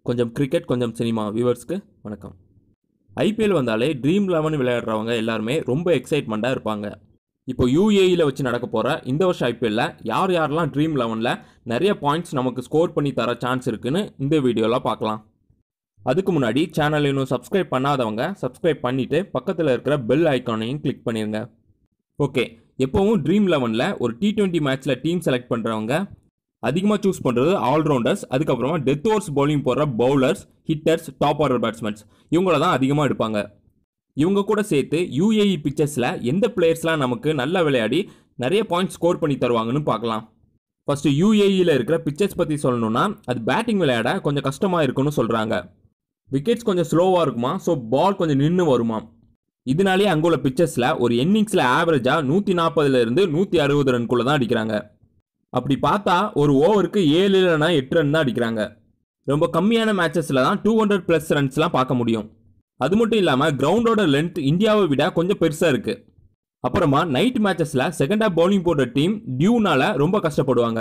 கொஞ்சம் கிரிக்கெட் கொஞ்சம் சினிமா வியூவர்ஸ்க்கு வணக்கம் ஐபிஎல் வந்தாலே ட்ரீம் லெவன் விளையாடுறவங்க எல்லாருமே ரொம்ப எக்ஸைட்மெண்ட்டாக இருப்பாங்க இப்போ யூஏஇயில் வச்சு நடக்க போகிற இந்த வருஷம் ஐபிஎல்லில் யார் யாரெல்லாம் ட்ரீம் லெவனில் நிறைய பாயிண்ட்ஸ் நமக்கு ஸ்கோர் பண்ணி தர சான்ஸ் இருக்குன்னு இந்த வீடியோவில் பார்க்கலாம் அதுக்கு முன்னாடி சேனல் இன்னும் சப்ஸ்கிரைப் பண்ணாதவங்க சப்ஸ்கிரைப் பண்ணிவிட்டு பக்கத்தில் இருக்கிற பெல் ஐக்கானையும் கிளிக் பண்ணிடுங்க ஓகே எப்போவும் ட்ரீம் லெவனில் ஒரு டி டுவெண்ட்டி மேட்ச்சில் டீம் செலக்ட் பண்ணுறவங்க அதிகமாக சூஸ் பண்ணுறது ஆல்ரவுண்டர்ஸ் அதுக்கப்புறமா டெத் ஓவர்ஸ் பவுலிங் போடுற bowlers hitters top order batsmen இவங்கள தான் அதிகமாக எடுப்பாங்க இவங்க கூட சேர்த்து யூஏஇ பிக்சர்ஸில் எந்த பிளேயர்ஸ்லாம் நமக்கு நல்லா விளையாடி நிறைய பாயிண்ட்ஸ் ஸ்கோர் பண்ணி தருவாங்கன்னு பார்க்கலாம் ஃபஸ்ட்டு யூஏஇயில் இருக்கிற பிக்சர்ஸ் பற்றி சொல்லணும்னா அது பேட்டிங் விளையாட கொஞ்சம் கஷ்டமாக இருக்குன்னு சொல்கிறாங்க விக்கெட்ஸ் கொஞ்சம் ஸ்லோவாக இருக்குமா ஸோ பால் கொஞ்சம் நின்று வருமா இதனாலேயே அங்கே உள்ள பிக்சர்ஸில் ஒரு இன்னிங்ஸில் ஆவரேஜாக நூற்றி நாற்பதுலேருந்து நூற்றி அறுபது ரன்குள்ளே தான் அடிக்கிறாங்க அப்படி பார்த்தா ஒரு ஓவருக்கு ஏழு இல்லைனா எட்டு ரன் தான் அடிக்கிறாங்க ரொம்ப கம்மியான மேட்சஸில் தான் டூ ஹண்ட்ரட் ப்ளஸ் ரன்ஸ்லாம் பார்க்க முடியும் அது மட்டும் இல்லாமல் கிரவுண்டோட லென்த் இந்தியாவை விட கொஞ்சம் பெருசாக இருக்குது அப்புறமா நைட் மேட்சஸில் செகண்ட் ஹாஃப் பவுலிங் போடுற டீம் டியூனால ரொம்ப கஷ்டப்படுவாங்க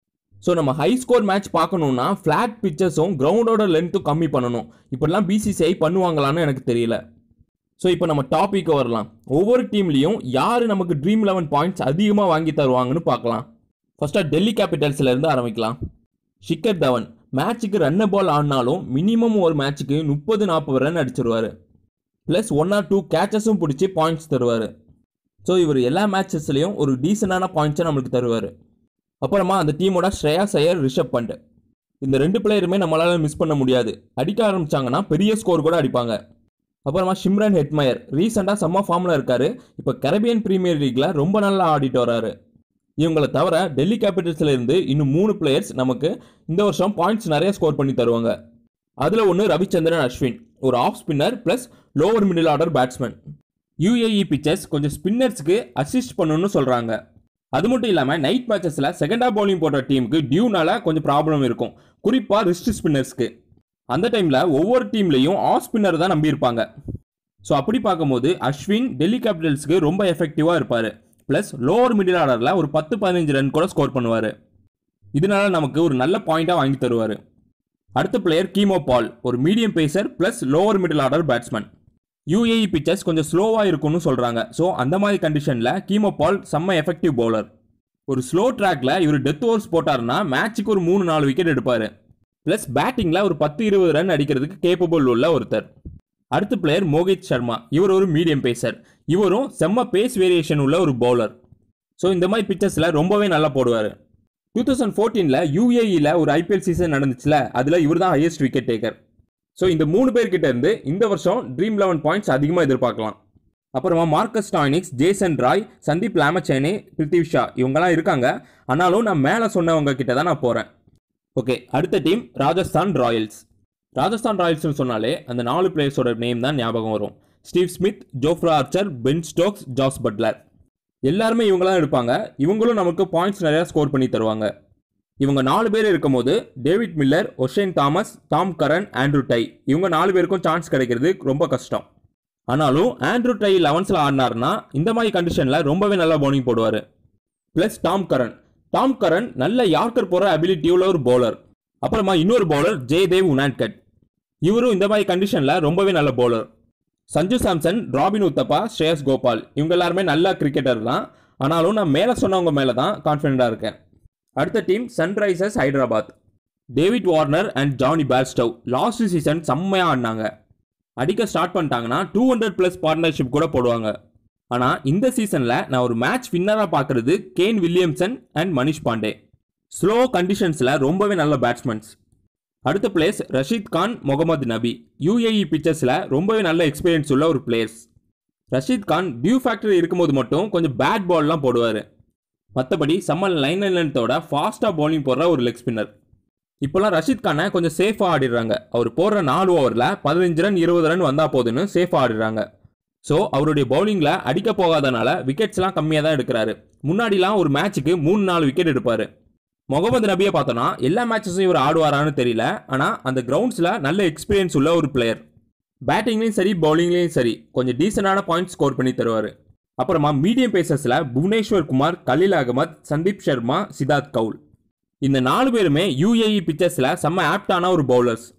ஸோ நம்ம ஹை ஸ்கோர் மேட்ச் பார்க்கணுன்னா ஃப்ளாட் பிச்சர்ஸும் கிரவுண்டோட லென்த்தும் கம்மி பண்ணணும் இப்படிலாம் பிசிசிஐ பண்ணுவாங்களான்னு எனக்கு தெரியல ஸோ இப்போ நம்ம டாபிக் வரலாம் ஒவ்வொரு டீம்லேயும் யார் நமக்கு ட்ரீம் லெவன் பாயிண்ட்ஸ் அதிகமாக வாங்கி தருவாங்கன்னு பார்க்கலாம் ஃபர்ஸ்ட்டாக டெல்லி கேபிட்டல்ஸ்ல இருந்து ஆரம்பிக்கலாம் ஷிக்கர் தவன் மேட்ச்சுக்கு ரன்ன பால் ஆடினாலும் மினிமம் ஒரு மேட்ச்சுக்கு முப்பது நாற்பது ரன் அடிச்சிருவார் ப்ளஸ் ஒன் ஆர் டூ கேச்சஸும் பிடிச்சி பாயிண்ட்ஸ் தருவார் ஸோ இவர் எல்லா மேட்சஸ்லையும் ஒரு டீசெண்டான பாயிண்ட்ஸை நம்மளுக்கு தருவார் அப்புறமா அந்த டீமோட ஸ்ரேயா சையர் ரிஷப் பண்ட் இந்த ரெண்டு பிளேயருமே நம்மளால் மிஸ் பண்ண முடியாது அடிக்க ஆரம்பிச்சாங்கன்னா பெரிய ஸ்கோர் கூட அடிப்பாங்க அப்புறமா ஷிம்ரன் ஹெட்மயர் ரீசெண்டாக செம்ம ஃபார்மில் இருக்காரு இப்போ கரபியன் பிரீமியர் லீக்ல ரொம்ப நல்லா ஆடிட்டு வராரு இவங்களை தவிர டெல்லி கேபிட்டல்ஸ்ல இருந்து இன்னும் மூணு பிளேயர்ஸ் நமக்கு இந்த வருஷம் பாயிண்ட்ஸ் நிறைய ஸ்கோர் பண்ணி தருவாங்க அதில் ஒன்று ரவிச்சந்திரன் அஸ்வின் ஒரு off spinner plus lower middle order batsman UAE pitches கொஞ்சம் ஸ்பின்னர்ஸ்க்கு அசிஸ்ட் பண்ணணும்னு சொல்கிறாங்க அது மட்டும் இல்லாமல் நைட் மேட்சஸில் செகண்ட் ஹாஃப் பவுலிங் போடுற டீமுக்கு டியூனால கொஞ்சம் ப்ராப்ளம் இருக்கும் குறிப்பாக ரிஸ்ட் ஸ்பின்னர்ஸ்க்கு அந்த டைமில் ஒவ்வொரு டீம்லேயும் ஆஃப் ஸ்பின்னர் தான் நம்பியிருப்பாங்க ஸோ அப்படி பார்க்கும்போது அஸ்வின் டெல்லி கேபிட்டல்ஸ்க்கு ரொம்ப எஃபெக்டிவாக இருப்பார் ப்ளஸ் லோவர் மிடில் ஆர்டரில் ஒரு பத்து பதினஞ்சு ரன் கூட ஸ்கோர் பண்ணுவார் இதனால நமக்கு ஒரு நல்ல பாயிண்டாக வாங்கி தருவார் அடுத்த பிளேயர் கீமோ பால் ஒரு medium pacer plus lower middle order batsman UAE pitches கொஞ்சம் ஸ்லோவாக இருக்கும்னு சொல்கிறாங்க ஸோ அந்த மாதிரி கண்டிஷனில் கீமோ பால் செம்ம எஃபெக்டிவ் பவுலர் ஒரு ஸ்லோ ட்ராக்ல இவர் டெத் ஓவர்ஸ் போட்டார்னா மேட்ச்சுக்கு ஒரு மூணு நாலு விக்கெட் எடுப்பார் ப்ளஸ் பேட்டிங்கில் ஒரு பத்து இருபது ரன் அடிக்கிறதுக்கு கேப்பபிள் உள்ள ஒருத்தர் அடுத்த பிளேயர் மோகித் சர்மா இவர் ஒரு மீடியம் பேசர் இவரும் செம்ம பேஸ் வேரியேஷன் உள்ள ஒரு பவுலர் ஸோ இந்த மாதிரி பிக்சர்ஸில் ரொம்பவே நல்லா போடுவார் டூ தௌசண்ட் ஃபோர்டீனில் யூஏஇயில் ஒரு ஐபிஎல் சீசன் நடந்துச்சுல அதில் இவர் தான் ஹையஸ்ட் விக்கெட் டேக்கர் ஸோ இந்த மூணு பேர்கிட்ட இருந்து இந்த வருஷம் ட்ரீம் லெவன் பாயிண்ட்ஸ் அதிகமாக எதிர்பார்க்கலாம் அப்புறமா Marcus Stoinis Jason Roy Sandeep Lamichhane Prithvi Shaw இவங்கெல்லாம் இருக்காங்க ஆனாலும் நான் மேலே சொன்னவங்க கிட்ட தான் நான் போகிறேன் ஓகே அடுத்த டீம் ராஜஸ்தான் ராயல்ஸ் ராஜஸ்தான் ராயல்ஸ்னு சொன்னாலே அந்த நாலு பிளேயர்ஸோட நேம் தான் ஞாபகம் வரும் Steve Smith Jofra Archer Ben Stokes Jos Buttler எல்லாருமே இவங்களாம் எடுப்பாங்க இவங்களும் நமக்கு பாயிண்ட்ஸ் நிறையா ஸ்கோர் பண்ணி தருவாங்க இவங்க நாலு பேர் இருக்கும்போது David Miller Oshane Thomas Tom Curran Andrew Tye இவங்க நாலு பேருக்கும் சான்ஸ் கிடைக்கிறது ரொம்ப கஷ்டம் ஆனாலும் ஆண்ட்ரூ டை லெவன்ஸில் ஆடினார்னா இந்த மாதிரி கண்டிஷனில் ரொம்பவே நல்லா பவுலிங் போடுவார் plus Tom Curran Tom Curran நல்ல யார்க்கர் போகிற அபிலிட்டி உள்ள ஒரு பவுலர் அப்புறமா இன்னொரு பவுலர் ஜெயதேவ் உனான்கட் இவரும் இந்த மாதிரி கண்டிஷனில் ரொம்பவே நல்ல பவுலர் சஞ்சு சாம்சன் ராபின் உத்தப்பா ஸ்ரேயஸ் கோபால் இவங்க எல்லாருமே நல்ல கிரிக்கெட்டர் தான் ஆனாலும் நான் மேலே சொன்னவங்க மேலே தான் கான்ஃபிடென்ட்டாக இருக்கேன் அடுத்த team Sunrisers Hyderabad David Warner and Jonny Bairstow last season செம்மையாக ஆடினாங்க அடிக்க ஸ்டார்ட் பண்ணிட்டாங்கன்னா டூ ஹண்ட்ரட் ப்ளஸ் பார்ட்னர்ஷிப் கூட போடுவாங்க ஆனால் இந்த சீசனில் நான் ஒரு மேட்ச் வின்னராக பார்க்குறது Kane Williamson and Manish Pandey slow கண்டிஷன்ஸில் ரொம்பவே நல்ல பேட்ஸ்மேன்ஸ் அடுத்த பிளேஸ் ரஷீத் கான் முகமது நபி யூஏஇ பிக்சர்ஸில் ரொம்பவே நல்ல எக்ஸ்பீரியன்ஸ் உள்ள ஒரு players Rashid Khan dew factor இருக்கும்போது மட்டும் கொஞ்சம் பேட் பால்லாம் போடுவார் மற்றபடி செம்ம லைன் லென்த்தோட ஃபாஸ்ட்டாக பவுலிங் போடுற ஒரு லெக் ஸ்பின்னர் இப்போலாம் ரஷீத் கானை கொஞ்சம் சேஃபாக ஆடிடுறாங்க அவர் போடுற நாலு ஓவரில் பதினஞ்சு ரன் இருபது ரன் வந்தால் போதுன்னு சேஃபாக ஆடிடுறாங்க ஸோ அவருடைய பவுலிங்கில் அடிக்க போகாதனால விக்கெட்ஸ்லாம் கம்மியாக தான் எடுக்கிறாரு முன்னாடிலாம் ஒரு மேட்ச்சுக்கு மூணு நாலு விக்கெட் எடுப்பார் முகமது நபியை பார்த்தோன்னா எல்லா மேட்சஸும் இவர் ஆடுவாரான்னு தெரியல ஆனால் அந்த கிரவுண்ட்ஸில் நல்ல எக்ஸ்பீரியன்ஸ் உள்ள ஒரு பிளேயர் பேட்டிங்லேயும் சரி பவுலிங்லேயும் சரி கொஞ்சம் டீசெண்டான பாயிண்ட்ஸ் ஸ்கோர் பண்ணி தருவார் அப்புறமா மீடியம் பேசர்ஸில் புவனேஸ்வர் குமார் கலீல் அகமத் சந்தீப் சர்மா சித்தார்த் கவுல் இந்த நாலு பேருமே யூஏஇ பிச்சர்ஸில் செம்ம ஆப்டான ஒரு பவுலர்ஸ்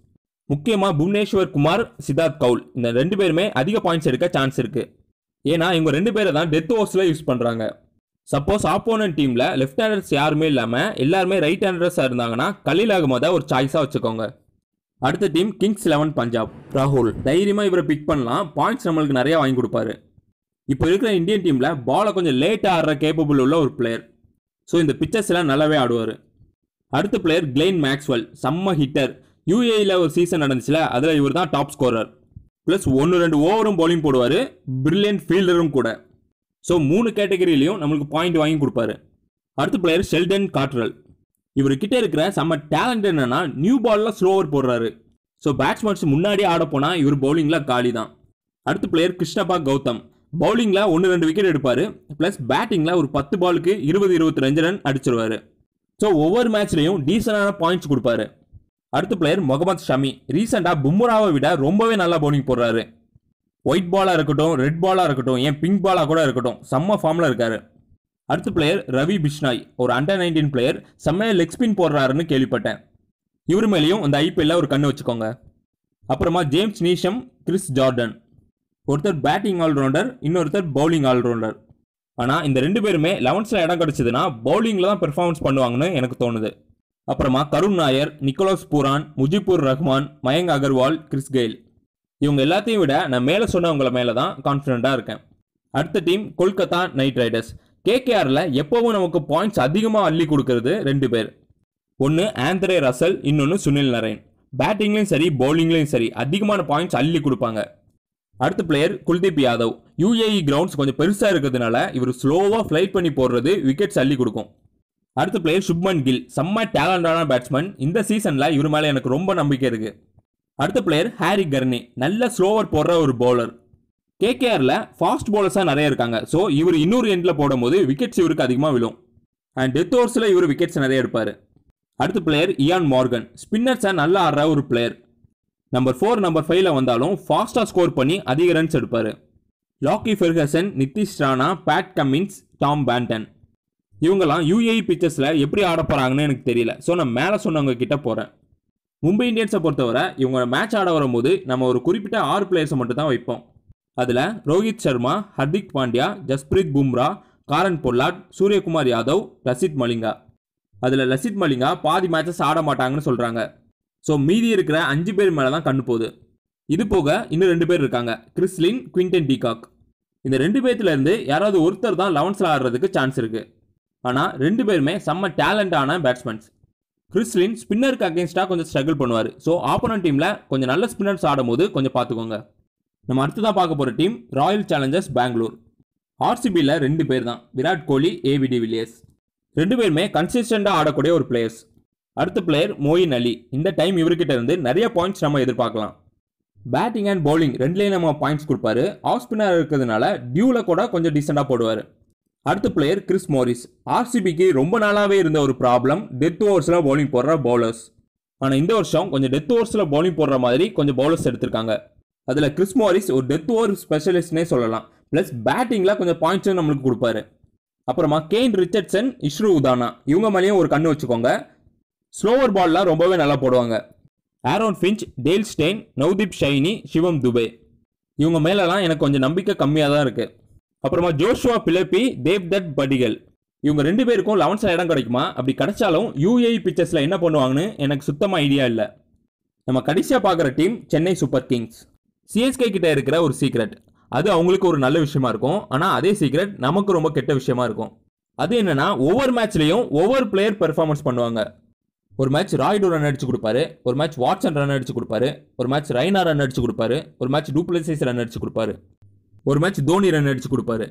முக்கியமாக புவனேஸ்வர் குமார் சித்தார்த் கவுல் இந்த ரெண்டு பேருமே அதிக பாயிண்ட்ஸ் எடுக்க சான்ஸ் இருக்கு ஏன்னா இவங்க ரெண்டு பேரை தான் டெத் ஓவர்ஸில் யூஸ் பண்ணுறாங்க சப்போஸ் ஆப்போனன்ட் டீமில் லெஃப்ட் ஹேண்டர்ஸ் யாருமே இல்லாமல் எல்லாருமே ரைட் ஹேண்டர்ஸாக இருந்தாங்கன்னா கலீல் அகமதை ஒரு சாய்ஸாக வச்சுக்கோங்க அடுத்த டீம் கிங்ஸ் லெவன் பஞ்சாப் ராகுல் தைரியமாக இவரை பிக் பண்ணலாம் பாயிண்ட்ஸ் நம்மளுக்கு நிறையா வாங்கி கொடுப்பாரு இப்போ இருக்கிற இந்தியன் டீமில் பாலை கொஞ்சம் லேட்டாக ஆடுற கேப்பபிள் உள்ள ஒரு பிளேயர் ஸோ இந்த பிக்சர்ஸ் எல்லாம் நல்லாவே ஆடுவார் அடுத்த பிளேயர் கிளெயின் மேக்ஸ்வெல் செம்ம ஹிட்டர் யூஏயில் ஒரு சீசன் நடந்துச்சுல அதில் இவர் தான் டாப் ஸ்கோரர் ப்ளஸ் ஒன்று ரெண்டு ஓவரும் bowling போடுவார் பிரில்லியன்ட் ஃபீல்டரும் கூட ஸோ மூணு கேட்டகரியிலையும் நம்மளுக்கு பாயிண்ட் வாங்கி கொடுப்பாரு அடுத்த பிளேயர் ஷெல்டன் காட்ரல் இவர்கிட்ட இருக்கிற செம்ம டேலண்ட் என்னன்னா நியூ பால்ல ஸ்லோவர் போடுறாரு ஸோ பேட்ஸ்மேன்ஸ் முன்னாடி ஆட போனால் இவர் பவுலிங்கில் காலி தான் அடுத்த பிளேயர் கிருஷ்ணப்பா கௌதம் பவுலிங்கில் ஒன்று ரெண்டு விக்கெட் எடுப்பார் ப்ளஸ் பேட்டிங்கில் ஒரு பத்து பாலுக்கு இருபது இருபத்தி ரெண்டு ரன் அடிச்சிருவாரு ஸோ ஒவ்வொரு மேட்ச்லையும் டீசெண்டான பாயிண்ட்ஸ் கொடுப்பாரு அடுத்த பிளேயர் முகமது ஷமி ரீசெண்டாக பும்ராவை விட ரொம்பவே நல்லா பவுலிங் போடுறாரு ஒயிட் பாலாக இருக்கட்டும் ரெட் பாலாக இருக்கட்டும் ஏன் பிங்க் பாலாக கூட இருக்கட்டும் செம்ம ஃபார்மில் இருக்காரு அடுத்த பிளேயர் ரவி பிஷ்னாய் ஒரு அண்டர் நைன்டீன் பிளேயர் செம்மையாக லெக் ஸ்பின் போடுறாருன்னு கேள்விப்பட்டேன் இவர் மேலேயும் இந்த ஐபிஎல்ல ஒரு கண்ணு வச்சுக்கோங்க அப்புறமா ஜேம்ஸ் நீஷம் கிறிஸ் ஜார்டன் ஒருத்தர் பேட்டிங் ஆல்ரவுண்டர் இன்னொருத்தர் பவுலிங் ஆல்ரவுண்டர் ஆனால் இந்த ரெண்டு பேருமே லெவன்ஸில் இடம் கிடச்சிதுன்னா பவுலிங்கில் தான் பெர்ஃபார்மன்ஸ் பண்ணுவாங்கன்னு எனக்கு தோணுது அப்புறமா Karun Nair Nicholas Pooran Mujeeb Rahman Mayank Agarwal Chris Gayle இவங்க எல்லாத்தையும் விட நான் மேலே சொன்னவங்கள மேலே தான் கான்ஃபிடென்ட்டாக இருக்கேன் அடுத்த டீம் கொல்கத்தா நைட் ரைடர்ஸ் கேகேஆரில் எப்போவும் நமக்கு பாயிண்ட்ஸ் அதிகமாக அள்ளி கொடுக்கறது ரெண்டு பேர் ஒன்று ஆந்திரே ரசல் இன்னொன்று சுனில் நரேன் பேட்டிங்லையும் சரி பவுலிங்லையும் சரி அதிகமான பாயிண்ட்ஸ் அள்ளி கொடுப்பாங்க அடுத்த player Kuldeep Yadav UAE grounds கொஞ்சம் பெருசாக இருக்கிறதுனால இவர் ஸ்லோவாக ஃப்ளைட் பண்ணி போடுறது விக்கெட்ஸ் அள்ளி கொடுக்கும் அடுத்த பிளேயர் சுப்மன் கில் செம்ம டேலண்டான பேட்ஸ்மேன் இந்த சீசனில் இவர் மேலே எனக்கு ரொம்ப நம்பிக்கை இருக்குது அடுத்த பிளேயர் ஹாரி கர்னி நல்ல ஸ்லோவர் போடுற ஒரு பவுலர் கேகேஆரில் ஃபாஸ்ட் பவுலர்ஸாக நிறைய இருக்காங்க ஸோ இவர் இன்னொரு எண்டில் போடும்போது விக்கெட்ஸ் இவருக்கு அதிகமாக விழும் அண்ட் டெத் ஓவர்ஸில் இவர் விக்கெட்ஸ் நிறைய எடுப்பார் அடுத்த பிளேயர் இயான் மார்கன் ஸ்பின்னர்ஸை நல்லா ஆடுற ஒரு பிளேயர் நம்பர் ஃபோர் நம்பர் ஃபைவ்ல வந்தாலும் ஃபாஸ்ட்டாக ஸ்கோர் பண்ணி அதிக ரன்ஸ் எடுப்பார் Lockie Ferguson Nitish Rana Pat Cummins Tom Banton இவங்கெல்லாம் யூஏஇ பிக்சர்ஸில் எப்படி ஆட போகிறாங்கன்னு எனக்கு தெரியல ஸோ நான் மேலே சொன்னவங்க கிட்ட போகிறேன் மும்பை இந்தியன்ஸை பொறுத்தவரை இவங்க மேட்ச் ஆட வரும்போது நம்ம ஒரு குறிப்பிட்ட ஆறு பிளேயர்ஸை மட்டும் தான் வைப்போம் அதில் ரோஹித் சர்மா ஹர்திக் பாண்டியா ஜஸ்பிரீத் பும்ரா காரன் பொல்லாட் சூரியகுமார் யாதவ் லசித் மலிங்கா அதில் லசித் மலிங்கா பாதி மேட்சஸ் ஆட மாட்டாங்கன்னு சொல்கிறாங்க ஸோ மீதி இருக்கிற அஞ்சு பேர் மேலே தான் கண்ணு போகுது இது போக இன்னும் ரெண்டு பேர் இருக்காங்க கிறிஸ்லின் குவிண்டன் டீகாக் இந்த ரெண்டு பேர்த்துல இருந்து யாராவது ஒருத்தர் தான் லெவன்ஸில் ஆடுறதுக்கு சான்ஸ் இருக்குது ஆனால் ரெண்டு பேருமே செம்ம டேலண்டான பேட்ஸ்மேன்ஸ் கிறிஸ்லின் ஸ்பின்னருக்கு அகேன்ஸ்டாக கொஞ்சம் ஸ்ட்ரகிள் பண்ணுவார் ஸோ ஆப்போனன்ட் டீமில் கொஞ்சம் நல்ல ஸ்பின்னர்ஸ் ஆடும்போது கொஞ்சம் பார்த்துக்கோங்க நம்ம அடுத்ததாக பார்க்க போகிற டீம் ராயல் சேலஞ்சர்ஸ் பெங்களூர் ஆர்சிபியில் ரெண்டு பேர் தான் விராட் கோலி ஏவிடி வில்லியர்ஸ் ரெண்டு பேருமே கன்சிஸ்டண்டாக ஆடக்கூடிய ஒரு பிளேயர்ஸ் அடுத்த பிளேயர் மோயின் அலி இந்த டைம் இவர்கிட்ட இருந்து நிறைய பாயிண்ட்ஸ் நம்ம எதிர்பார்க்கலாம் பேட்டிங் அண்ட் பவுலிங் ரெண்டுலேயும் நம்ம பாயிண்ட்ஸ் கொடுப்பாரு ஆஃப் ஸ்பின்னர் இருக்கிறதுனால டியூவில் கூட கொஞ்சம் டீசெண்டாக போடுவார் அடுத்த பிளேயர் கிறிஸ் மோரிஸ் ஆர்சிபிக்கு ரொம்ப நாளாகவே இருந்த ஒரு ப்ராப்ளம் டெத் ஓவர்ஸில் பவுலிங் போடுற பவுலர்ஸ் ஆனால் இந்த வருஷம் கொஞ்சம் டெத் ஓவர்ஸில் பவுலிங் போடுற மாதிரி கொஞ்சம் பவுலர்ஸ் எடுத்திருக்காங்க அதில் கிறிஸ் மோரிஸ் ஒரு டெத் ஓவர் ஸ்பெஷலிஸ்ட்னே சொல்லலாம் ப்ளஸ் பேட்டிங்கில் கொஞ்சம் பாயிண்ட்ஸும் நம்மளுக்கு கொடுப்பாரு அப்புறமா கெயின் ரிச்சர்ட்சன் இஷ்ரு உதானா இவங்க மேலேயும் ஒரு கண்ணு வச்சுக்கோங்க ஸ்லோவர் பால்லாம் ரொம்பவே நல்லா போடுவாங்க Aaron Finch Dale Steyn Navdeep Saini Shivam Dube இவங்க மேலெல்லாம் எனக்கு கொஞ்சம் நம்பிக்கை கம்மியாக தான் இருக்குது அப்புறமா ஜோஷுவா பிலிப்பி தேவ்தத் படிகல் இவங்க ரெண்டு பேருக்கும் லெவன்ஸில் இடம் கிடைக்குமா அப்படி கிடைச்சாலும் யூஏஇ பிக்சர்ஸில் என்ன பண்ணுவாங்கன்னு எனக்கு சுத்தமாக ஐடியா இல்லை நம்ம கடைசியாக பார்க்குற team Chennai super kings CSK கிட்ட இருக்கிற ஒரு சீக்ரெட் அது அவங்களுக்கு ஒரு நல்ல விஷயமா இருக்கும் ஆனால் அதே சீக்ரெட் நமக்கு ரொம்ப கெட்ட விஷயமா இருக்கும் அது என்னன்னா ஒவ்வொரு மேட்ச்லையும் ஒவ்வொரு பிளேயர் பெர்ஃபார்மன்ஸ் பண்ணுவாங்க ஒரு மேட்ச் ராய்டு ரன் அடிச்சு கொடுப்பாரு ஒரு மேட்ச் வாட்சன் ரன் அடிச்சு கொடுப்பாரு ஒரு மேட்ச் ரைனா ரன் அடிச்சு கொடுப்பாரு ஒரு மேட்ச் டூப்ளசிஸ் ரன் அடிச்சு கொடுப்பாரு ஒரு மேட்ச் தோனி ரன் அடிச்சு கொடுப்பாரு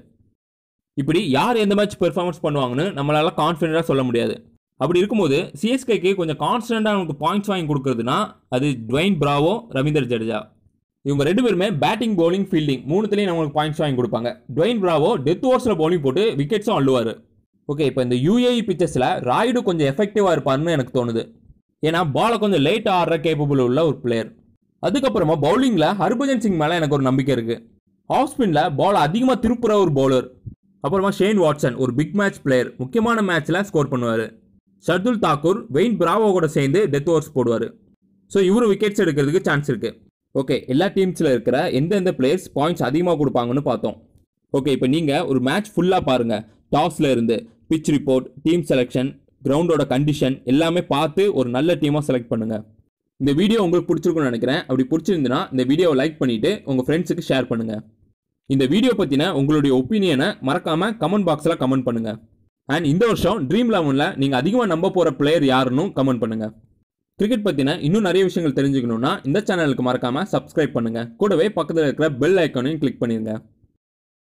இப்படி யார் எந்த மேட்ச் பெர்ஃபார்மன்ஸ் பண்ணுவாங்கன்னு நம்மளால கான்ஃபிடென்ட்டாக சொல்ல முடியாது அப்படி இருக்கும்போது சிஎஸ்கேக்கு கொஞ்சம் கான்ஸ்டண்ட்டாக நமக்கு பாயிண்ட்ஸ் வாங்கி கொடுக்குறதுனா அது ட்வைன் பிராவோ ரவீந்தர் ஜடேஜா இவங்க ரெண்டு பேருமே பேட்டிங் bowling ஃபீல்டிங் மூணுத்துலேயும் நம்மளுக்கு பாயிண்ட்ஸ் வாங்கி கொடுப்பாங்க ட்வைன் பிராவோ டெத் ஓவர்ஸில் bowling போட்டு விக்கெட்ஸும் அள்ளுவார் ஓகே இப்போ இந்த யூஏஇ பிச்சர்ஸில் ராய்டு கொஞ்சம் எஃபெக்டிவாக இருப்பார்னு எனக்கு தோணுது ஏன்னா பாலை கொஞ்சம் லேட்டாக ஆடுற கேப்பபிள் உள்ள ஒரு பிளேயர் அதுக்கப்புறமா பவுலிங்கில் ஹர்பஜன் சிங் மேலே எனக்கு ஒரு நம்பிக்கை இருக்குது ஆஃப் ஸ்பின்ல பால் அதிகமாக திருப்புற ஒரு பவுலர் அப்புறமா ஷேன் வாட்சன் ஒரு பிக் மேட்ச் பிளேயர் முக்கியமான மேட்ச்சில் ஸ்கோர் பண்ணுவார் ஷர்துல் தாக்கூர் வெயின் பிராவோ கூட சேர்ந்து டெத் ஓவர்ஸ் போடுவார் ஸோ இவரு விக்கெட்ஸ் எடுக்கிறதுக்கு சான்ஸ் இருக்குது ஓகே எல்லா டீம்ஸில் இருக்கிற எந்தெந்த பிளேயர்ஸ் பாயிண்ட்ஸ் அதிகமாக கொடுப்பாங்கன்னு பார்த்தோம் ஓகே இப்போ நீங்கள் ஒரு மேட்ச் ஃபுல்லாக பாருங்கள் டாஸில் இருந்து பிச் ரிப்போர்ட் டீம் செலெக்ஷன் கிரவுண்டோட கண்டிஷன் எல்லாமே பார்த்து ஒரு நல்ல டீமாக செலக்ட் பண்ணுங்கள் இந்த வீடியோ உங்களுக்கு பிடிச்சிருக்கும்னு நினைக்கிறேன் அப்படி பிடிச்சிருந்துன்னா இந்த வீடியோவை லைக் பண்ணிவிட்டு உங்கள் ஃப்ரெண்ட்ஸுக்கு ஷேர் பண்ணுங்கள் இந்த வீடியோ பற்றின உங்களுடைய ஒப்பீனியனை மறக்காமல் கமெண்ட் பாக்ஸில் கமெண்ட் பண்ணுங்கள் அண்ட் இந்த வருஷம் ட்ரீம் லெவனில் நீங்கள் அதிகமாக நம்ப போகிற பிளேயர் யாருன்னு கமெண்ட் பண்ணுங்கள் கிரிக்கெட் பற்றின இன்னும் நிறைய விஷயங்கள் தெரிஞ்சுக்கணுன்னா இந்த சேனலுக்கு மறக்காமல் சப்ஸ்கிரைப் பண்ணுங்கள் கூடவே பக்கத்தில் இருக்கிற பெல் ஐக்கானையும் கிளிக் பண்ணிடுங்க